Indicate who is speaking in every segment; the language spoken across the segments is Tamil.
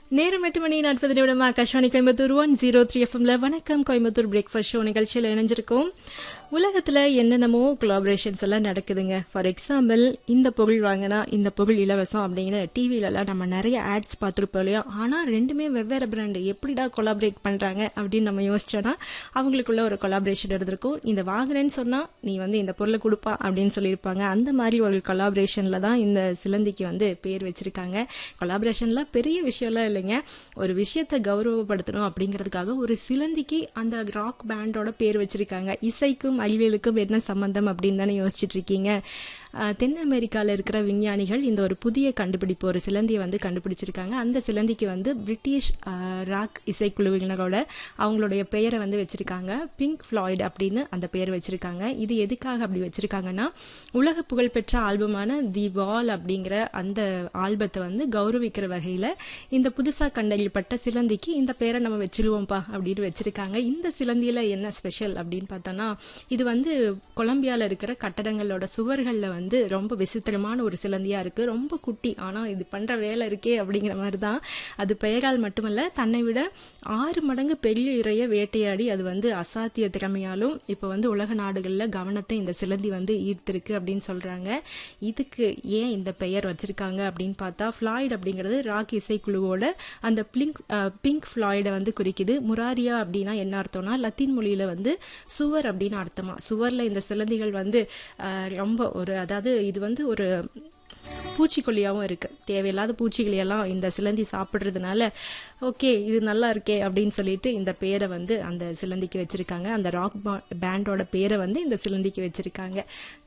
Speaker 1: நேரம் எட்டு மணி நாற்பது நிமிடம் Akashvani Coimbatore one zero three எஃப்எம்ல வணக்கம் கோயம்புத்தூர் பிரேக்ஃபாஸ்ட் ஷோ நிகழ்ச்சியில் இணைஞ்சிருக்கோம் உலகத்தில் என்னென்னமோ கொலாபரேஷன்ஸ் எல்லாம் நடக்குதுங்க ஃபார் எக்ஸாம்பிள் இந்த பொருள் வாங்கினா இந்த பொருள் இலவசம் அப்படிங்கிற டிவிலலாம் நம்ம நிறைய ஆட்ஸ் பார்த்துருப்போம் இல்லையா ஆனால் ரெண்டுமே வெவ்வேறு பிராண்டு எப்படிடா கொலாபரேட் பண்ணுறாங்க அப்படின்னு நம்ம யோசிச்சோன்னா அவங்களுக்குள்ள ஒரு கொலாபரேஷன் இருந்திருக்கும் இந்த வாங்கினேன்னு சொன்னால் நீ வந்து இந்த பொருளை கொடுப்பா அப்படின்னு சொல்லியிருப்பாங்க அந்த மாதிரி ஒரு கொலாபரேஷனில் தான் இந்த சிலந்திக்கு வந்து பேர் வச்சிருக்காங்க கொலாபரேஷன்லாம் பெரிய விஷயம்லாம் இல்லைங்க ஒரு விஷயத்தை கௌரவப்படுத்தணும் அப்படிங்கிறதுக்காக ஒரு சிலந்திக்கு அந்த ராக் பேண்டோட பேர் வச்சிருக்காங்க இசைக்கும் அறிவியலுக்கும் என்ன சம்பந்தம் அப்படின்னு தானே யோசிச்சுட்டு இருக்கீங்க அஹ், தென் அமெரிக்காவில் இருக்கிற விஞ்ஞானிகள் இந்த ஒரு புதிய கண்டுபிடிப்பு ஒரு சிலந்தியை வந்து கண்டுபிடிச்சிருக்காங்க அந்த சிலந்திக்கு வந்து பிரிட்டிஷ் அஹ், ராக் இசைக்குழுவினரோட அவங்களுடைய பெயரை வந்து வச்சிருக்காங்க பிங்க் ஃப்ளாய்டு அப்படின்னு அந்த பெயர் வச்சிருக்காங்க இது எதுக்காக அப்படி வச்சிருக்காங்கன்னா உலக புகழ்பெற்ற ஆல்பமான தி வால் அப்படிங்கிற அந்த ஆல்பத்தை வந்து கௌரவிக்கிற வகையில் இந்த புதுசாக கண்டறியப்பட்ட சிலந்திக்கு இந்த பேரை நம்ம வச்சிருவோம்ப்பா அப்படின்னு வச்சிருக்காங்க இந்த சிலந்தியில் என்ன ஸ்பெஷல் அப்படின்னு பார்த்தோன்னா இது வந்து கொலம்பியாவில் இருக்கிற கட்டடங்களோட சுவர்களில் வந்து ரொம்ப விசித்திரமான ஒரு சிலந்தியாக இருக்குது ரொம்ப குட்டி ஆனால் இது பண்ணுற வேலை இருக்கே அப்படிங்கிற மாதிரி தான் அது பெயரால் மட்டுமல்ல தன்னை விட ஆறு மடங்கு பெரிய இறைய வேட்டையாடி அது வந்து அசாத்திய திறமையாலும் இப்போ வந்து உலக நாடுகளில் கவனத்தை இந்த சிலந்தி வந்து ஈர்த்திருக்கு அப்படின்னு சொல்கிறாங்க இதுக்கு ஏன் இந்த பெயர் வச்சிருக்காங்க அப்படின்னு பார்த்தா ஃப்ளாய்டு அப்படிங்கிறது ராக் இசைக்குழுவோட அந்த பிளிங்க் பிங்க் ஃப்ளாய்டை வந்து குறிக்குது முராரியா அப்படின்னா என்ன அர்த்தம்னா லத்தீன் மொழியில வந்து சுவர் அப்படின்னு அர்த்தமா சுவர்ல இந்த சிலந்திகள் வந்து அஹ், ரொம்ப ஒரு அதாவது இது வந்து ஒரு பூச்சிக்கொல்லியாகவும் இருக்கு தேவையில்லாத பூச்சிகளையெல்லாம் இந்த சிலந்தி சாப்பிட்றதுனால ஓகே இது நல்லா இருக்கே அப்படின்னு சொல்லிட்டு இந்த பேரை வந்து அந்த சிலந்திக்கு வச்சிருக்காங்க அந்த ராக் பேண்டோட பேரை வந்து இந்த சிலந்திக்கு வச்சிருக்காங்க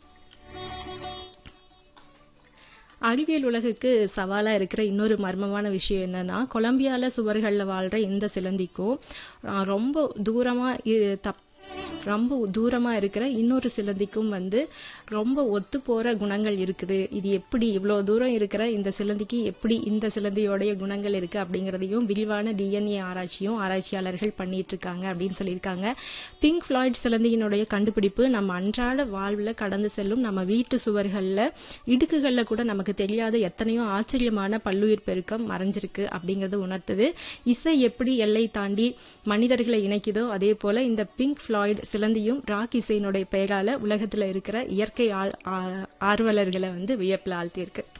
Speaker 1: அறிவியல் உலகுக்கு சவாலாக இருக்கிற இன்னொரு மர்மமான விஷயம் என்னன்னா கொலம்பியாவில் சுவர்களில் வாழ்கிற இந்த சிலந்திக்கும் ஆஹ், ரொம்ப தூரமாக தப் ரொம்ப தூரமாக இருக்கிற இன்னொரு சிலந்திக்கும் வந்து ரொம்ப ஒத்து போகிற குணங்கள் இருக்குது இது எப்படி இவ்வளோ தூரம் இருக்கிற இந்த சிலந்திக்கு எப்படி இந்த சிலந்தியோடைய குணங்கள் இருக்குது அப்படிங்கிறதையும் விரிவான டிஎன்ஏ ஆராய்ச்சியும் ஆராய்ச்சியாளர்கள் பண்ணிட்டு இருக்காங்க அப்படின்னு சொல்லியிருக்காங்க பிங்க் ஃப்ளாய்ட் சிலந்தியினுடைய கண்டுபிடிப்பு நம்ம அன்றாட வாழ்வில் கடந்து செல்லும் நம்ம வீட்டு சுவர்களில் இடுக்குகளில் கூட நமக்கு தெரியாத எத்தனையோ ஆச்சரியமான பல்லுயிர் பெருக்கம் மறைஞ்சிருக்கு அப்படிங்கறது உணர்த்துது இசை எப்படி எல்லை தாண்டி மனிதர்களை இணைக்குதோ அதே போல இந்த பிங்க் ஃப்ளாய்ட் சிலந்தியும் ராக் இசையினுடைய பெயரால உலகத்துல இருக்கிற இயற்கை ஆள்- ஆ- ஆர்வலர்களை வந்து வியப்பில் ஆழ்த்தியிருக்கு